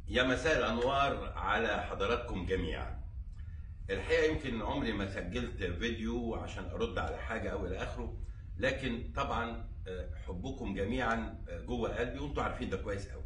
يا مساء الانوار على حضراتكم جميعا الحقيقه يمكن عمري ما سجلت فيديو عشان ارد على حاجه او الى اخره لكن طبعا آه، حبكم جميعا آه، جوه قلبي وانتم عارفين ده كويس قوي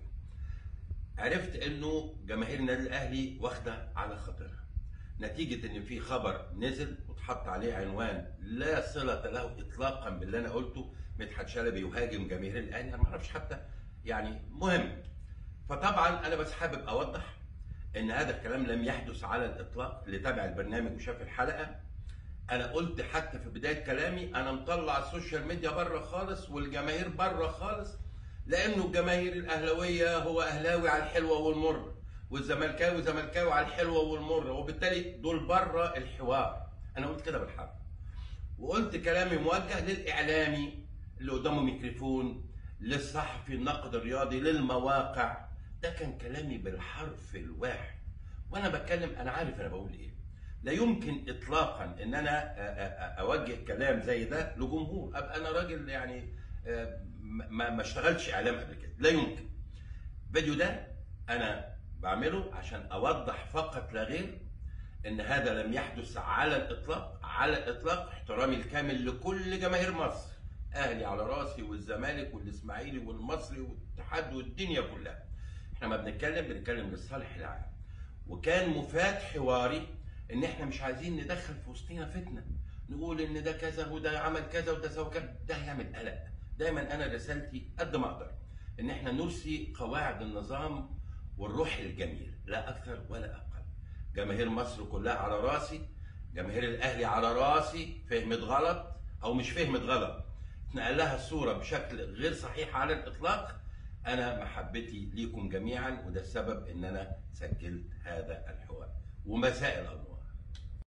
عرفت انه جماهير النادي الاهلي واخده على خاطرها نتيجه ان في خبر نزل واتحط عليه عنوان لا صله له اطلاقا باللي انا قلته مدحت شلبي يهاجم جماهير الاهلي انا ما اعرفش حتى يعني مهم فطبعا انا بس حابب اوضح ان هذا الكلام لم يحدث على الاطلاق اللي تابع البرنامج وشاف الحلقه انا قلت حتى في بدايه كلامي انا مطلع السوشيال ميديا بره خالص والجماهير بره خالص لانه الجماهير الاهلاويه هو اهلاوي على الحلوه والمر والزملكاوي زملكاوي على الحلوه والمر وبالتالي دول بره الحوار انا قلت كده بالحرف وقلت كلامي موجه للاعلامي اللي قدامه ميكروفون للصحفي النقد الرياضي للمواقع ده كان كلامي بالحرف الواحد وانا بتكلم انا عارف انا بقول ايه لا يمكن اطلاقا ان انا أ- أ- أ- اوجه كلام زي ده لجمهور ابقى انا راجل يعني آه، ما ما اشتغلتش اعلام قبل كده لا يمكن الفيديو ده انا بعمله عشان اوضح فقط لا غير ان هذا لم يحدث على الاطلاق على الاطلاق احترامي الكامل لكل جماهير مصر اهلي على راسي والزمالك والاسماعيلي والمصري والاتحاد والدنيا كلها احنا ما بنتكلم بنتكلم للصالح العام وكان مفاد حواري ان احنا مش عايزين ندخل في وسطنا فتنه نقول ان ده كذا وده عمل كذا وده سوى كذا ده هيعمل قلق دايما انا رسالتي قد ما اقدر ان احنا نرسي قواعد النظام والروح الجميل لا اكثر ولا اقل جماهير مصر كلها على راسي جماهير الاهلي على راسي فهمت غلط او مش فهمت غلط اتنقل لها الصوره بشكل غير صحيح على الاطلاق انا محبتي ليكم جميعا وده السبب ان انا سجلت هذا الحوار ومساء الانوار